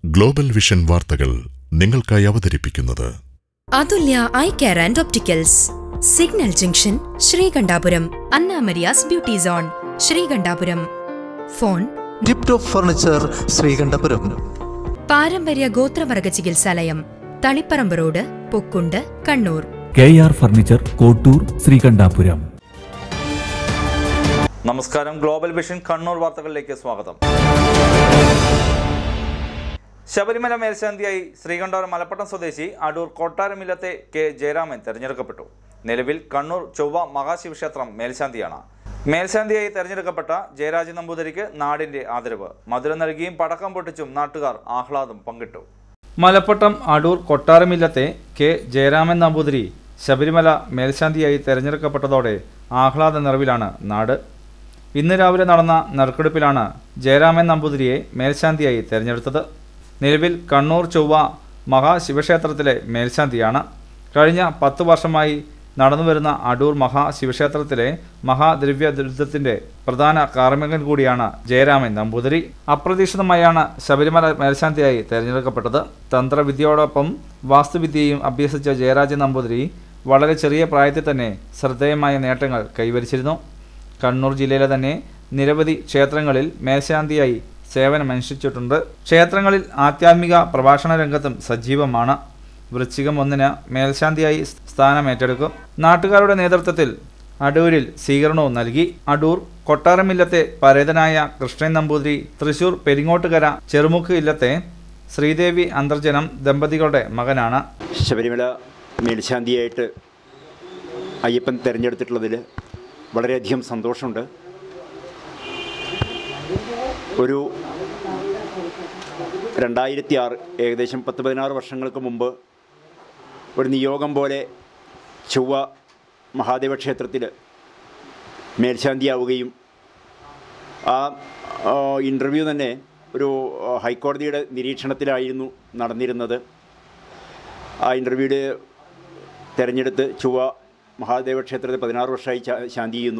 global vision വാർത്തകൾ നിങ്ങൾക്കായി അവതരിപ്പിക്കുന്നത് Athulya eye care and opticals signal junction Sreekandapuram Annamaria's beauty zone Sreekandapuram phone tip top furniture Sreekandapuram പാരമ്പര്യ ഗോത്രവർഗ ചികിത്സാലയം Taliparamba road Pokkund Kannur K R furniture Kottur Sreekandapuram നമസ്കാരം ഗ്ലോബൽ വിഷൻ കണ്ണൂർ വാർത്തകളിലേക്ക് സ്വാഗതം ശബരിമല മേൽശാന്തിയായി ശ്രീകണ്ഠപുരം മലപ്പട്ടം സ്വദേശി അടൂർ കൊട്ടാരമില്ലത്തെ കെ ജയരാമൻ തെരഞ്ഞെടുക്കപ്പെട്ടു നിലവിൽ കണ്ണൂർ ചൊവ്വ മഹാശിവക്ഷേത്രം മേൽശാന്തിയാണ് മേൽശാന്തിയായി തെരഞ്ഞെടുക്കപ്പെട്ട ജയരാജ നമ്പൂതിരിക്ക് നാടിന്റെ ആദരവ് മധുരം നൽകിയും പടക്കം പൊട്ടിച്ചും നാട്ടുകാർ ആഹ്ലാദം പങ്കിട്ടു മലപ്പട്ടം അടൂർ കൊട്ടാരമില്ലത്തെ കെ ജയരാമൻ നമ്പൂതിരി ശബരിമല മേൽശാന്തിയായി തെരഞ്ഞെടുക്കപ്പെട്ടതോടെ ആഹ്ലാദ നിറവിലാണ് നാട് ഇന്ന് രാവിലെ നടന്ന നറുക്കെടുപ്പിലാണ് ജയരാമൻ നമ്പൂതിരിയെ മേൽശാന്തിയായി തെരഞ്ഞെടുത്തത് നിലവിൽ കണ്ണൂർ ചൊവ്വ മഹാശിവക്ഷേത്രത്തിലെ മേൽശാന്തിയാണ് കഴിഞ്ഞ പത്ത് വർഷമായി നടന്നുവരുന്ന അടൂർ മഹാശിവക്ഷേത്രത്തിലെ മഹാദ്രവ്യ ദുരിതത്തിന്റെ പ്രധാന കാർമ്മികൻ കൂടിയാണ് ജയരാമൻ നമ്പൂതിരി അപ്രതീക്ഷിതമായാണ് ശബരിമല മേൽശാന്തിയായി തെരഞ്ഞെടുക്കപ്പെട്ടത് തന്ത്രവിദ്യയോടൊപ്പം വാസ്തുവിദ്യയും അഭ്യസിച്ച ജയരാജ നമ്പൂതിരി വളരെ ചെറിയ പ്രായത്തിൽ തന്നെ ശ്രദ്ധേയമായ നേട്ടങ്ങൾ കൈവരിച്ചിരുന്നു കണ്ണൂർ ജില്ലയിലെ തന്നെ നിരവധി ക്ഷേത്രങ്ങളിൽ മേൽശാന്തിയായി സേവനമനുഷ്ഠിച്ചിട്ടുണ്ട് ക്ഷേത്രങ്ങളിൽ ആധ്യാത്മിക പ്രഭാഷണ രംഗത്തും സജീവമാണ് വൃശ്ചികം ഒന്നിന് മേൽശാന്തിയായി സ്ഥാനമേറ്റെടുക്കും നാട്ടുകാരുടെ നേതൃത്വത്തിൽ അടൂരിൽ സ്വീകരണവും നൽകി അടൂർ കൊട്ടാരമില്ലത്തെ പരേതനായ കൃഷ്ണൻ നമ്പൂതിരി തൃശൂർ പെരിങ്ങോട്ടുകര ചെറുമുക്ക് ഇല്ലത്തെ ശ്രീദേവി അന്തർജനം ദമ്പതികളുടെ മകനാണ് ശബരിമല മേൽശാന്തിയായിട്ട് അയ്യപ്പൻ തിരഞ്ഞെടുത്തിട്ടുള്ളതിൽ വളരെയധികം സന്തോഷമുണ്ട് ഒരു രണ്ടായിരത്തി ആറ് ഏകദേശം പത്ത് പതിനാറ് വർഷങ്ങൾക്ക് മുമ്പ് ഒരു നിയോഗം പോലെ ചൊവ്വ മഹാദേവ ക്ഷേത്രത്തിൽ മേൽശാന്തിയാവുകയും ആ ഇൻ്റർവ്യൂ തന്നെ ഒരു ആ, ഹൈക്കോടതിയുടെ നിരീക്ഷണത്തിലായിരുന്നു നടന്നിരുന്നത് ആ ഇൻ്റർവ്യൂവിൽ തിരഞ്ഞെടുത്ത് ചൊവ്വ മഹാദേവ ക്ഷേത്രത്തിൽ പതിനാറ് വർഷമായി ശാ- ശാന്തി ചെയ്യുന്നു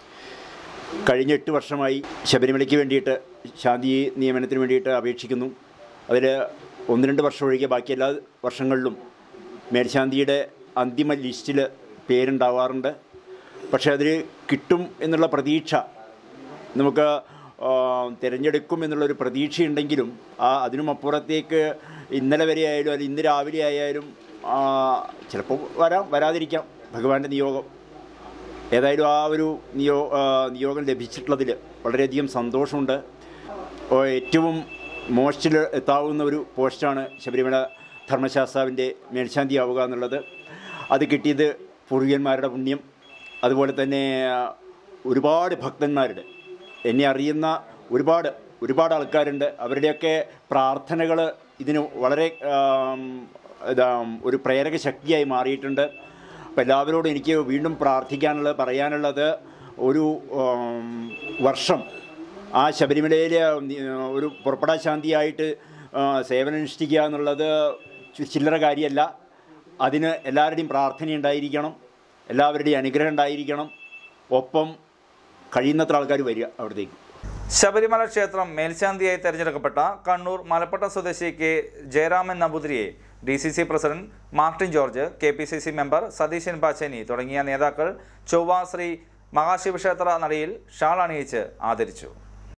കഴിഞ്ഞ എട്ട് വർഷമായി ശബരിമലയ്ക്ക് വേണ്ടിയിട്ട് ശാന്തി നിയമനത്തിന് വേണ്ടിയിട്ട് അപേക്ഷിക്കുന്നു അതിൽ ഒന്ന് രണ്ട് വർഷം ഒഴികെ ബാക്കി എല്ലാ വർഷങ്ങളിലും മേൽശാന്തിയുടെ അന്തിമ ലിസ്റ്റിൽ പേരുണ്ടാവാറുണ്ട് പക്ഷേ അതിൽ കിട്ടും എന്നുള്ള പ്രതീക്ഷ നമുക്ക് ആ, തിരഞ്ഞെടുക്കും എന്നുള്ളൊരു പ്രതീക്ഷയുണ്ടെങ്കിലും ആ അതിനും അപ്പുറത്തേക്ക് ഇന്നലെ വരെ ആയാലും അല്ലെങ്കിൽ ഇന്ന് രാവിലെ ആയാലും ആ, ചിലപ്പോൾ വരാം വരാതിരിക്കാം ഭഗവാന്റെ നിയോഗം ഏതായാലും ആ ഒരു നിയോ ആ, നിയോഗം ലഭിച്ചിട്ടുള്ളതിൽ വളരെയധികം സന്തോഷമുണ്ട് ഓ, ഏറ്റവും മോസ്റ്റിൽ എത്താവുന്ന ഒരു പോസ്റ്റാണ് ശബരിമല ധർമ്മശാസ്താവിൻ്റെ മേൽശാന്തിയാവുക എന്നുള്ളത് അത് കിട്ടിയത് പൂർവികന്മാരുടെ പുണ്യം അതുപോലെ തന്നെ ആ, ഒരുപാട് ഭക്തന്മാരുടെ എന്നെ അറിയുന്ന ഒരുപാട് ഒരുപാട് ആൾക്കാരുണ്ട് അവരുടെയൊക്കെ പ്രാർത്ഥനകൾ ഇതിന് വളരെ ആം, ഇതാ ഒരു പ്രേരക ശക്തിയായി മാറിയിട്ടുണ്ട് അപ്പോൾ എല്ലാവരോടും എനിക്ക് വീണ്ടും പ്രാർത്ഥിക്കാനുള്ളത് പറയാനുള്ളത് ഒരു ആം, വർഷം ആ ശബരിമലയിലെ ഒരു പുറപ്പെടാ ശാന്തിയായിട്ട് ആ, സേവനമനുഷ്ഠിക്കുക എന്നുള്ളത് ചി- ചില്ലറ കാര്യമല്ല അതിന് എല്ലാവരുടെയും പ്രാർത്ഥന ഉണ്ടായിരിക്കണം എല്ലാവരുടെയും അനുഗ്രഹം ഉണ്ടായിരിക്കണം ഒപ്പം കഴിയുന്നത്ര ആൾക്കാർ വരിക അവിടത്തേക്ക് ശബരിമല ക്ഷേത്രം മേൽശാന്തിയായി തെരഞ്ഞെടുക്കപ്പെട്ട കണ്ണൂർ മലപ്പട്ടം സ്വദേശി കെ ജയരാമൻ നമ്പൂതിരിയെ D C C president Martin George K P C C member Satheesan Pacheni തുടങ്ങിയ നേതാക്കൾ ചൊവ്വ ശ്രീ മഹാശിവക്ഷേത്ര നടയിൽ ഷാൾ അണിയിച്ച് ആദരിച്ചു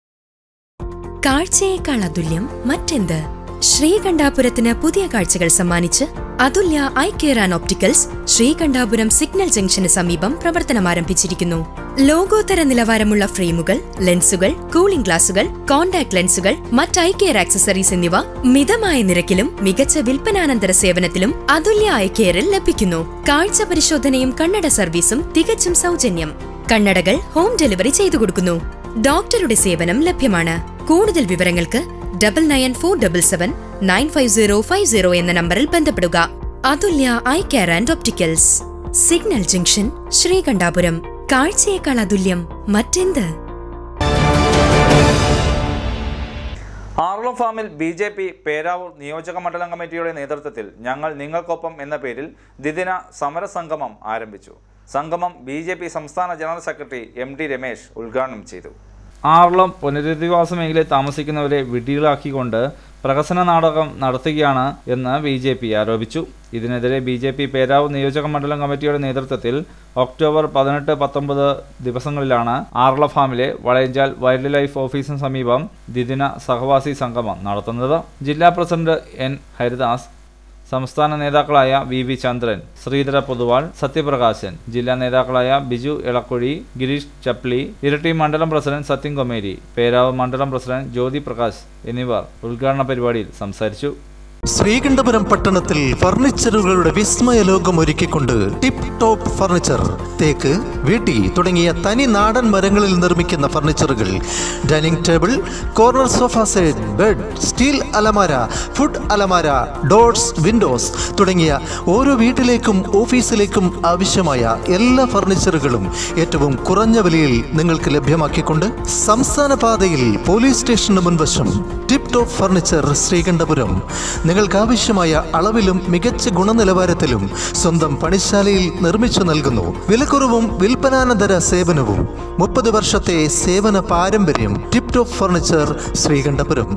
കാഴ്ചയേക്കാൾ അതുല്യം മറ്റെന്ത് ശ്രീകണ്ഠാപുരത്തിന് പുതിയ കാഴ്ചകൾ സമ്മാനിച്ച് Athulya eye care and opticals Sreekandapuram signal ജംഗ്ഷന് സമീപം പ്രവർത്തനം ആരംഭിച്ചിരിക്കുന്നു ലോകോത്തര നിലവാരമുള്ള ഫ്രെയിമുകൾ ലെൻസുകൾ കൂളിംഗ് ഗ്ലാസുകൾ കോൺടാക്ട് ലെൻസുകൾ മറ്റ് ഐ കെയർ ആക്സസറീസ് എന്നിവ മിതമായ നിരക്കിലും മികച്ച വിൽപ്പനാനന്തര സേവനത്തിലും അതുല്യ ഐ കെയറിൽ ലഭിക്കുന്നു കാഴ്ച പരിശോധനയും കണ്ണട സർവീസും തികച്ചും സൗജന്യം കണ്ണടകൾ ഹോം ഡെലിവറി ചെയ്തു കൊടുക്കുന്നു ഡോക്ടറുടെ സേവനം ലഭ്യമാണ് കൂടുതൽ വിവരങ്ങൾക്ക് double nine four double seven nine five zero five zero എന്ന നമ്പറിൽ ബന്ധപ്പെടുക Athulya eye care and opticals signal junction Sreekandapuram കാഴ്ചയേക്കാൾ അതുല്യം മറ്റെന്ത് ആർളം ഫാമിൽ ബി ജെ പി പേരാവൂർ നിയോജക മണ്ഡലം കമ്മിറ്റിയുടെ നേതൃത്വത്തിൽ ഞങ്ങൾ നിങ്ങൾക്കൊപ്പം എന്ന പേരിൽ ദ്വിദിന സമരസംഗമം ആരംഭിച്ചു സംഗമം ബി ജെ പി സംസ്ഥാന general secretary M D Ramesh ഉദ്ഘാടനം ചെയ്തു ആർളം പുനരധിവാസ മേഖലയിൽ താമസിക്കുന്നവരെ വിഡ്ഢികളാക്കിക്കൊണ്ട് പ്രഹസന നാടകം നടത്തുകയാണ് എന്ന് ബി ജെ പി ആരോപിച്ചു ഇതിനെതിരെ ബി ജെ പി പേരാവ് നിയോജക മണ്ഡലം കമ്മിറ്റിയുടെ നേതൃത്വത്തിൽ ഒക്ടോബർ പതിനെട്ട് പത്തൊമ്പത് ദിവസങ്ങളിലാണ് ആർള ഫാമിലെ വളയഞ്ചാൽ വൈൽഡ് ലൈഫ് ഓഫീസിന് സമീപം ദ്വിദിന സഹവാസി സംഗമം നടത്തുന്നത് ജില്ലാ പ്രസിഡന്റ് എൻ ഹരിദാസ് സംസ്ഥാന നേതാക്കളായ വി വി ചന്ദ്രൻ ശ്രീധര പൊതുവാൾ സത്യപ്രകാശൻ ജില്ലാ നേതാക്കളായ ബിജു ഇളക്കുഴി ഗിരീഷ് ചപ്ലി ഇരട്ടി മണ്ഡലം പ്രസിഡന്റ് സത്യൻ കൊമേരി പേരാവ് മണ്ഡലം പ്രസിഡന്റ് ജ്യോതി പ്രകാശ് എന്നിവർ ഉദ്ഘാടന പരിപാടിയിൽ സംസാരിച്ചു ശ്രീകണ്ഠപുരം പട്ടണത്തിൽ ഫർണിച്ചറുകളുടെ വിസ്മയ ലോകം ഒരുക്കിക്കൊണ്ട് ടിപ്പ് ടോപ്പ് ഫർണിച്ചർ തേക്ക് വീട്ടി തുടങ്ങിയ തനി നാടൻ മരങ്ങളിൽ നിർമ്മിക്കുന്ന ഫർണിച്ചറുകൾ dining table corner sofa set bed steel അലമാര ഫുഡ് അലമാര ഡോർസ് വിൻഡോസ് തുടങ്ങിയ ഓരോ വീട്ടിലേക്കും ഓഫീസിലേക്കും ആവശ്യമായ എല്ലാ ഫർണിച്ചറുകളും ഏറ്റവും കുറഞ്ഞ വിലയിൽ നിങ്ങൾക്ക് ലഭ്യമാക്കിക്കൊണ്ട് സംസ്ഥാന പാതയിൽ പോലീസ് സ്റ്റേഷന് മുൻവശം ടിപ്പ് ടോപ്പ് ഫർണിച്ചർ ശ്രീകണ്ഠപുരം നിങ്ങൾക്ക് ആവശ്യമായ അളവിലും മികച്ച ഗുണനിലവാരത്തിലും സ്വന്തം പണിശാലയിൽ നിർമ്മിച്ചു നൽകുന്നു വിലക്കുറവും വിൽപ്പനാനന്തര സേവനവും മുപ്പത് വർഷത്തെ സേവന പാരമ്പര്യം tip top furniture Sreekandapuram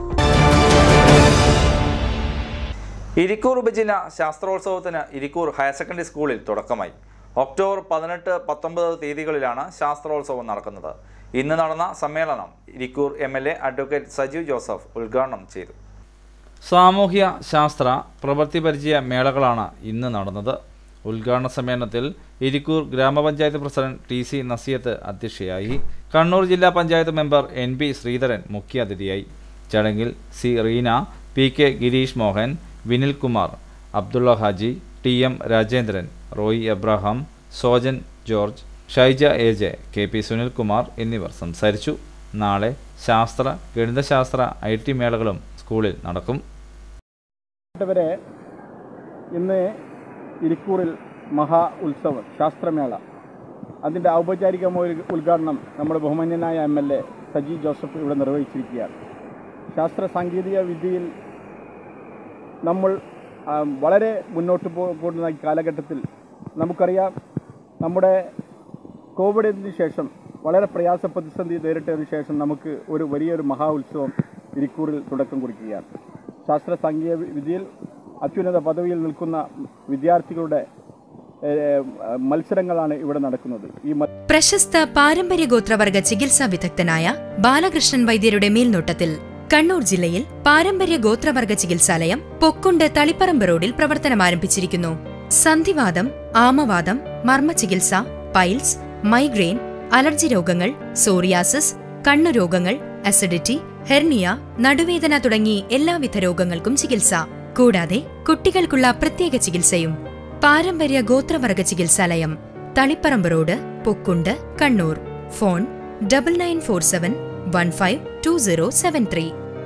Irikkur ഉപജില്ല ശാസ്ത്രോത്സവത്തിന് ഇരിക്കൂർ ഹയർ സെക്കൻഡറി സ്കൂളിൽ തുടക്കമായി ഒക്ടോബർ പതിനെട്ട് പത്തൊമ്പത് തീയതികളിലാണ് ശാസ്ത്രോത്സവം നടക്കുന്നത് ഇന്ന് നടന്ന സമ്മേളനം Irikkur M L A advocate Sajeev Joseph ഉദ്ഘാടനം ചെയ്തു സാമൂഹ്യ ശാസ്ത്ര പ്രവൃത്തി പരിചയ മേളകളാണ് ഇന്ന് നടന്നത് ഉദ്ഘാടന സമ്മേളനത്തിൽ ഇരിക്കൂർ ഗ്രാമപഞ്ചായത്ത് പ്രസിഡന്റ് ടി സി നസിയത്ത് അധ്യക്ഷയായി കണ്ണൂർ ജില്ലാ panchayat member N P Sreedharan മുഖ്യാതിഥിയായി ചടങ്ങിൽ C Reena P K Girish Mohan Vinilkumar Abdulla Haji T M Rajendran Roy Abraham Sojan George Shyja A J K P Sunilkumar എന്നിവർ സംസാരിച്ചു നാളെ ശാസ്ത്ര ഗണിതശാസ്ത്ര ഐ ടി മേളകളും സ്കൂളിൽ നടക്കും വരെ ഇന്ന് ഇരിക്കൂറിൽ മഹാ ഉത്സവം ശാസ്ത്രമേള അതിൻ്റെ ഔപചാരികമായ ഒരു ഉദ്ഘാടനം നമ്മുടെ ബഹുമാന്യനായ M L A Saji Joseph ഇവിടെ നിർവഹിച്ചിരിക്കുകയാണ് ശാസ്ത്ര സാങ്കേതിക വിദ്യയിൽ നമ്മൾ ആ, വളരെ മുന്നോട്ട് പോ- പോകുന്ന ഈ കാലഘട്ടത്തിൽ നമുക്കറിയാം നമ്മുടെ കോവിഡിന് ശേഷം വളരെ പ്രയാസ പ്രതിസന്ധി നേരിട്ടതിന് ശേഷം നമുക്ക് ഒരു വലിയൊരു മഹാ ഉത്സവം ഇരിക്കൂറിൽ തുടക്കം കുറിക്കുകയാണ് ശാസ്ത്ര സാങ്കേതിക വിദ്യയിൽ അത്യുന്നത പദവിയിൽ നിൽക്കുന്ന വിദ്യാർത്ഥികളുടെ ഏഹ്, മത്സരങ്ങളാണ് ഇവിടെ നടക്കുന്നത് ഈ മ- പ്രശസ്ത പാരമ്പര്യ ഗോത്രവർഗ ചികിത്സാ വിദഗ്ധനായ ബാലകൃഷ്ണൻ വൈദ്യരുടെ മേൽനോട്ടത്തിൽ കണ്ണൂർ ജില്ലയിൽ പാരമ്പര്യ ഗോത്രവർഗ ചികിത്സാലയം പൊക്കുണ്ട് തളിപ്പറമ്പ് റോഡിൽ പ്രവർത്തനം ആരംഭിച്ചിരിക്കുന്നു സന്ധിവാദം ആമവാദം മർമ്മചികിത്സ പൈൽസ് മൈഗ്രെയിൻ അലർജി രോഗങ്ങൾ സോറിയാസിസ് കണ്ണുരോഗങ്ങൾ അസിഡിറ്റി ഹെർണിയ നടുവേദന തുടങ്ങി എല്ലാവിധ രോഗങ്ങൾക്കും ചികിത്സ കൂടാതെ കുട്ടികൾക്കുള്ള പ്രത്യേക ചികിത്സയും പാരമ്പര്യ ഗോത്രവർഗ ചികിത്സാലയം Taliparamba road Pokkund Kannur phone double nine four seven one five two zero seven three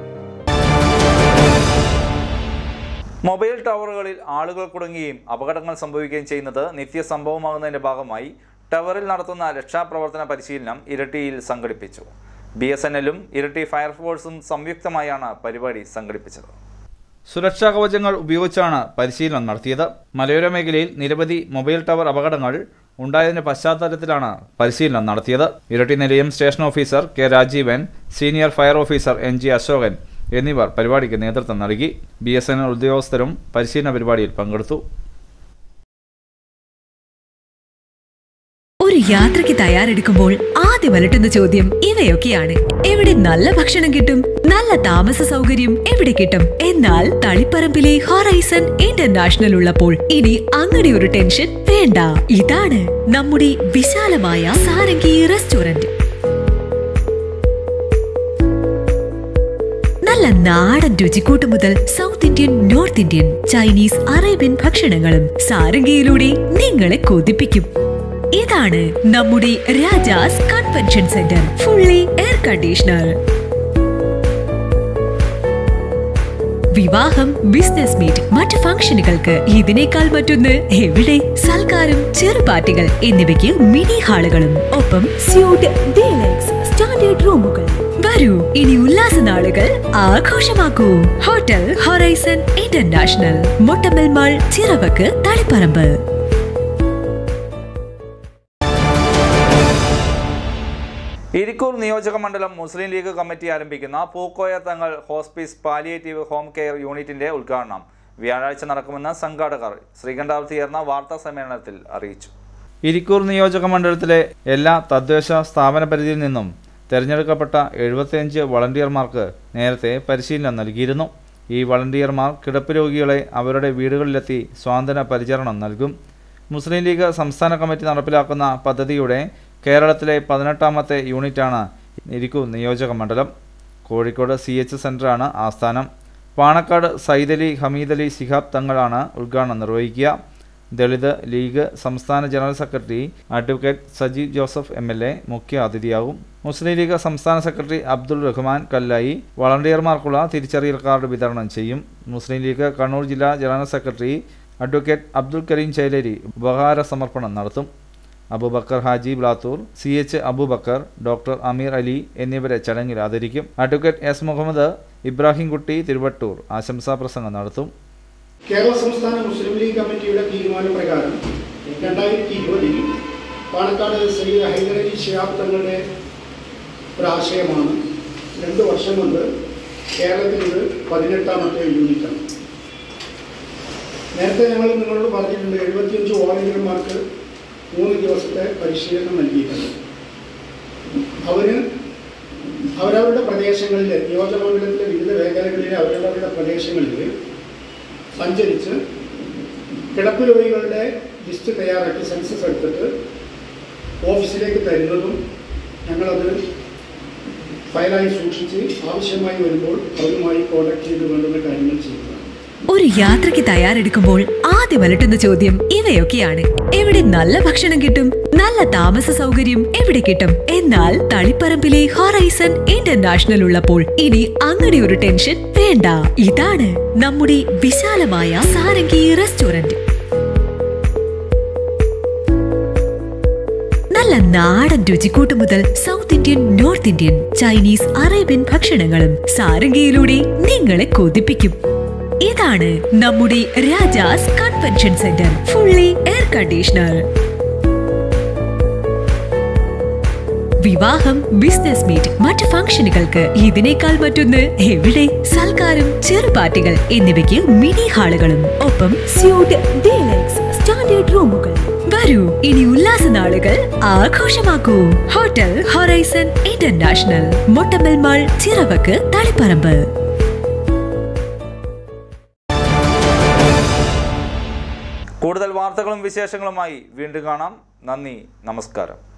mobile ടവറുകളിൽ ആളുകൾ കുടുങ്ങുകയും അപകടങ്ങൾ സംഭവിക്കുകയും ചെയ്യുന്നത് നിത്യസംഭവമാകുന്നതിന്റെ ഭാഗമായി ടവറിൽ നടത്തുന്ന രക്ഷാപ്രവർത്തന പരിശീലനം ഇരട്ടിയിൽ സംഘടിപ്പിച്ചു ബി എസ് എൻ എല്ലും ഇരട്ടി ഫയർഫോഴ്സും സംയുക്തമായാണ് പരിപാടി സംഘടിപ്പിച്ചത് സുരക്ഷാ കവചങ്ങൾ ഉപയോഗിച്ചാണ് പരിശീലനം നടത്തിയത് മലയോര മേഖലയിൽ നിരവധി മൊബൈൽ ടവർ അപകടങ്ങൾ ഉണ്ടായതിന്റെ പശ്ചാത്തലത്തിലാണ് പരിശീലനം നടത്തിയത് ഇരട്ടി നിലയം station officer K Rajeevan senior fire officer N G Ashokan എന്നിവർ പരിപാടിക്ക് നേതൃത്വം നൽകി ബി എസ് എൻ എൽ ഉദ്യോഗസ്ഥരും പരിശീലന പരിപാടിയിൽ പങ്കെടുത്തു ഒരു യാത്രയ്ക്ക് തയ്യാറെടുക്കുമ്പോൾ ആദ്യം അലട്ടുന്ന ചോദ്യം ഇവയൊക്കെയാണ് എവിടെ നല്ല ഭക്ഷണം കിട്ടും നല്ല താമസ സൗകര്യം എവിടെ കിട്ടും എന്നാൽ തളിപ്പറമ്പിലെ ഹൊറൈസൺ ഇന്റർനാഷണൽ ഉള്ളപ്പോൾ ഇനി അങ്ങനെ ഒരു ടെൻഷൻ വേണ്ട ഇതാണ് നമ്മുടെ വിശാലമായ സാരംഗി റെസ്റ്റോറന്റ് നല്ല നാടൻ രുചിക്കൂട്ട് മുതൽ south Indian north Indian Chinese Arabian ഭക്ഷണങ്ങളും സാരംഗിയിലൂടെ നിങ്ങളെ കൊതിപ്പിക്കും ഇതാണ് നമ്മുടെ Raja's convention centre fully air conditioner വിവാഹം ബിസിനസ് മീറ്റ് മറ്റ് ഫംഗ്ഷനുകൾക്ക് ഇതിനേക്കാൾ മറ്റൊന്ന് എവിടെ സൽക്കാരം ചെറുപാർട്ടികൾ എന്നിവയ്ക്ക് മിനി ഹാളുകളും ഒപ്പം സ്യൂട്ട് ഡീലക്സ് സ്റ്റാൻഡേർഡ് റൂമുകൾ വരൂ ഇനി ഉല്ലാസ നാളുകൾ ആഘോഷമാക്കൂ hotel horizon international Mottammal mall Chiravakku Taliparamba Irikkur നിയോജക മണ്ഡലം മുസ്ലിം ലീഗ് കമ്മിറ്റി ആരംഭിക്കുന്ന പൂക്കോയ തങ്ങൾ ഹോസ്പീസ് പാലിയേറ്റീവ് ഹോം കെയർ യൂണിറ്റിന്റെ ഉദ്ഘാടനം വ്യാഴാഴ്ച നടക്കുമെന്ന് സംഘാടകർ ശ്രീകണ്ഠാപുരത്ത് ചേർന്ന വാർത്താ സമ്മേളനത്തിൽ അറിയിച്ചു ഇരിക്കൂർ നിയോജക മണ്ഡലത്തിലെ എല്ലാ തദ്ദേശ സ്ഥാപന പരിധിയിൽ നിന്നും തെരഞ്ഞെടുക്കപ്പെട്ട എഴുപത്തിയഞ്ച് വളണ്ടിയർമാർക്ക് നേരത്തെ പരിശീലനം നൽകിയിരുന്നു ഈ വളണ്ടിയർമാർ കിടപ്പ് രോഗികളെ അവരുടെ വീടുകളിലെത്തി സ്വാതന്ത്ര്യ പരിചരണം നൽകും മുസ്ലിം ലീഗ് സംസ്ഥാന കമ്മിറ്റി നടപ്പിലാക്കുന്ന പദ്ധതിയുടെ കേരളത്തിലെ പതിനെട്ടാമത്തെ യൂണിറ്റാണ് ഇരിക്കൂർ നിയോജക മണ്ഡലം കോഴിക്കോട് സി എച്ച് സെൻ്ററാണ് ആസ്ഥാനം പാണക്കാട് സൈദലി ഹമീദലി ശിഹാബ് തങ്ങളാണ് ഉദ്ഘാടനം നിർവഹിക്കുക ദളിത് ലീഗ് സംസ്ഥാന general secretary advocate Saji Joseph M L A മുഖ്യ അതിഥിയാകും മുസ്ലിം ലീഗ് സംസ്ഥാന സെക്രട്ടറി അബ്ദുൾ റഹ്മാൻ കല്ലായി വളണ്ടിയർമാർക്കുള്ള തിരിച്ചറിയൽ കാർഡ് വിതരണം ചെയ്യും മുസ്ലിം ലീഗ് കണ്ണൂർ ജില്ലാ general secretary advocate Abdul Kareem Chailari ഉപഹാര സമർപ്പണം നടത്തും Abubakar Haji Blathur C H Abubakar doctor Ameer Ali എന്നിവരെ ചടങ്ങിൽ ആദരിക്കും അഡ്വക്കേറ്റ് എസ് മുഹമ്മദ് ഇബ്രാഹിംകുട്ടി തിരുവട്ടൂർ ആശംസാ പ്രസംഗം നടത്തും കേരള സംസ്ഥാന മുസ്ലിം ലീഗ് കമ്മിറ്റിയുടെ തീരുമാനപ്രകാരം രണ്ടായിരത്തി ഇരുപതിൽ പാണക്കാട് ശ്രീ ഹൈദരലി ശിഹാബ് തങ്ങളുടെ ഒരാശയമാണ് രണ്ട് വർഷം കൊണ്ട് കേരളത്തിൽ ഇത് പതിനെട്ടാമത്തെ യൂണിറ്റാണ് നേരത്തെ ഞങ്ങൾ നിങ്ങളോട് പറഞ്ഞിട്ടുണ്ട് എഴുപത്തിയഞ്ച് വോളണ്ടിയർമാർക്ക് മൂന്ന് ദിവസത്തെ പരിശീലനം നൽകിയിട്ടുണ്ട് അവര് അവരവരുടെ പ്രദേശങ്ങളിൽ നിയോജകമണ്ഡലത്തിലെ വിവിധ മേഖലകളിലെ അവരവരുടെ പ്രദേശങ്ങളിൽ സഞ്ചരിച്ച് കിടപ്പ് രോഗികളുടെ ലിസ്റ്റ് തയ്യാറാക്കി സെൻസസ് എടുത്തിട്ട് ഓഫീസിലേക്ക് തരുന്നതും ഞങ്ങളത് ഫയലായി സൂക്ഷിച്ച് ആവശ്യമായി വരുമ്പോൾ അവരുമായി കോൺടാക്ട് ചെയ്ത് വേണ്ടുന്ന കാര്യങ്ങൾ ചെയ്യുന്നതാണ് ഒരു യാത്രയ്ക്ക് തയ്യാറെടുക്കുമ്പോൾ ആദ്യം അലട്ടുന്ന ചോദ്യം ഇവയൊക്കെയാണ് എവിടെ നല്ല ഭക്ഷണം കിട്ടും നല്ല താമസ സൗകര്യം എവിടെ കിട്ടും എന്നാൽ തളിപ്പറമ്പിലെ ഹൊറൈസൺ ഇന്റർനാഷണൽ ഉള്ളപ്പോൾ ഇനി അങ്ങനെ ഒരു ടെൻഷൻ വേണ്ട ഇതാണ് നമ്മുടെ വിശാലമായ സാരംഗി റെസ്റ്റോറന്റ് നല്ല നാടൻ രുചിക്കൂട്ട് മുതൽ south Indian north Indian Chinese Arabian ഭക്ഷണങ്ങളും സാരംഗിയിലൂടെ നിങ്ങളെ കൊതിപ്പിക്കും ഇതാണ് നമ്മുടെ Raja's convention centre fully air conditioner വിവാഹം ബിസിനസ് മീറ്റ് മറ്റ് ഫംഗ്ഷനുകൾക്ക് ഇതിനേക്കാൾ മറ്റൊന്ന് എവിടെ സൽക്കാരം ചെറുപാർട്ടികൾ എന്നിവയ്ക്ക് മിനി ഹാളുകളും ഒപ്പം സ്യൂട്ട് ഡീലക്സ് സ്റ്റാൻഡേർഡ് റൂമുകൾ വരൂ ഇനി ഉല്ലാസ നാളുകൾ ആഘോഷമാക്കൂ hotel horizon international Mottammal mall Chiravakku Taliparamba കൂടുതൽ വാർത്തകളും വിശേഷങ്ങളുമായി വീണ്ടും കാണാം നന്ദി നമസ്കാരം